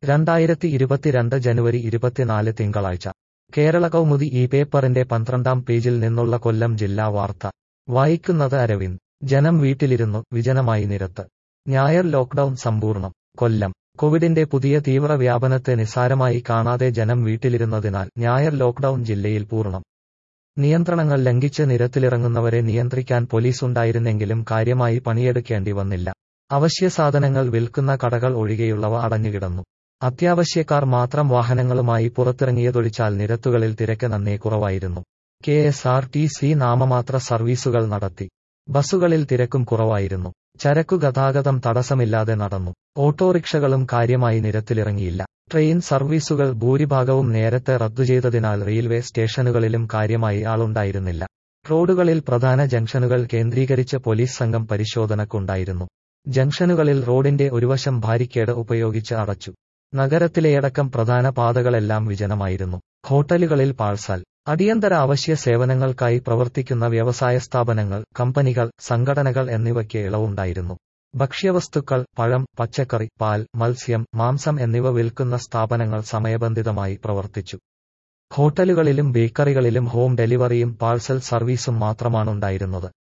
രണ്ടായിരത്തി ഇരുപത്തിരണ്ട് ജനുവരി ഇരുപത്തിനാല് തിങ്കളാഴ്ച കേരള കൗമുദി ഈ പേപ്പറിന്റെ പന്ത്രണ്ടാം പേജിൽ നിന്നുള്ള കൊല്ലം ജില്ലാ വാർത്ത വായിക്കുന്നത് അരവിന്ദ് ജനം വീട്ടിലിരുന്നു വിജനമായി നിരത്ത് ഞായർ ലോക്ഡൌൺ സമ്പൂർണ്ണം കൊല്ലം കോവിഡിന്റെ പുതിയ തീവ്ര വ്യാപനത്തെ നിസ്സാരമായി കാണാതെ ജനം വീട്ടിലിരുന്നതിനാൽ ഞായർ ലോക്ഡൌൺ ജില്ലയിൽ പൂർണ്ണം നിയന്ത്രണങ്ങൾ ലംഘിച്ച് നിരത്തിലിറങ്ങുന്നവരെ നിയന്ത്രിക്കാൻ പോലീസ് ഉണ്ടായിരുന്നെങ്കിലും കാര്യമായി പണിയെടുക്കേണ്ടി വന്നില്ല അവശ്യസാധനങ്ങൾ വിൽക്കുന്ന കടകൾ ഒഴികെയുള്ളവ അടഞ്ഞുകിടന്നു അത്യാവശ്യക്കാർ മാത്രം വാഹനങ്ങളുമായി പുറത്തിറങ്ങിയതൊഴിച്ചാൽ നിരത്തുകളിൽ തിരക്ക് നന്നേ കുറവായിരുന്നു K S R T C നാമമാത്ര സർവീസുകൾ നടത്തി ബസ്സുകളിൽ തിരക്കും കുറവായിരുന്നു ചരക്കു ഗതാഗതം തടസ്സമില്ലാതെ നടന്നു ഓട്ടോറിക്ഷകളും കാര്യമായി നിരത്തിലിറങ്ങിയില്ല ട്രെയിൻ സർവീസുകൾ ഭൂരിഭാഗവും നേരത്തെ റദ്ദു ചെയ്തതിനാൽ റെയിൽവേ സ്റ്റേഷനുകളിലും കാര്യമായി ആളുണ്ടായിരുന്നില്ല റോഡുകളിൽ പ്രധാന ജംഗ്ഷനുകൾ കേന്ദ്രീകരിച്ച് പോലീസ് സംഘം പരിശോധനക്കുണ്ടായിരുന്നു ജംഗ്ഷനുകളിൽ റോഡിന്റെ ഒരുവശം ബാരിക്കേഡ് ഉപയോഗിച്ച് അടച്ചു നഗരത്തിലെയടക്കം പ്രധാന പാതകളെല്ലാം വിജനമായിരുന്നു ഹോട്ടലുകളിൽ പാഴ്സൽ അടിയന്തര അവശ്യ സേവനങ്ങൾക്കായി പ്രവർത്തിക്കുന്ന വ്യവസായ സ്ഥാപനങ്ങൾ കമ്പനികൾ സംഘടനകൾ എന്നിവയ്ക്ക് ഇളവുണ്ടായിരുന്നു ഭക്ഷ്യവസ്തുക്കൾ പഴം പച്ചക്കറി പാൽ മത്സ്യം മാംസം എന്നിവ വിൽക്കുന്ന സ്ഥാപനങ്ങൾ സമയബന്ധിതമായി പ്രവർത്തിച്ചു ഹോട്ടലുകളിലും ബേക്കറികളിലും ഹോം ഡെലിവറിയും പാഴ്സൽ സർവീസും മാത്രമാണുണ്ടായിരുന്നത്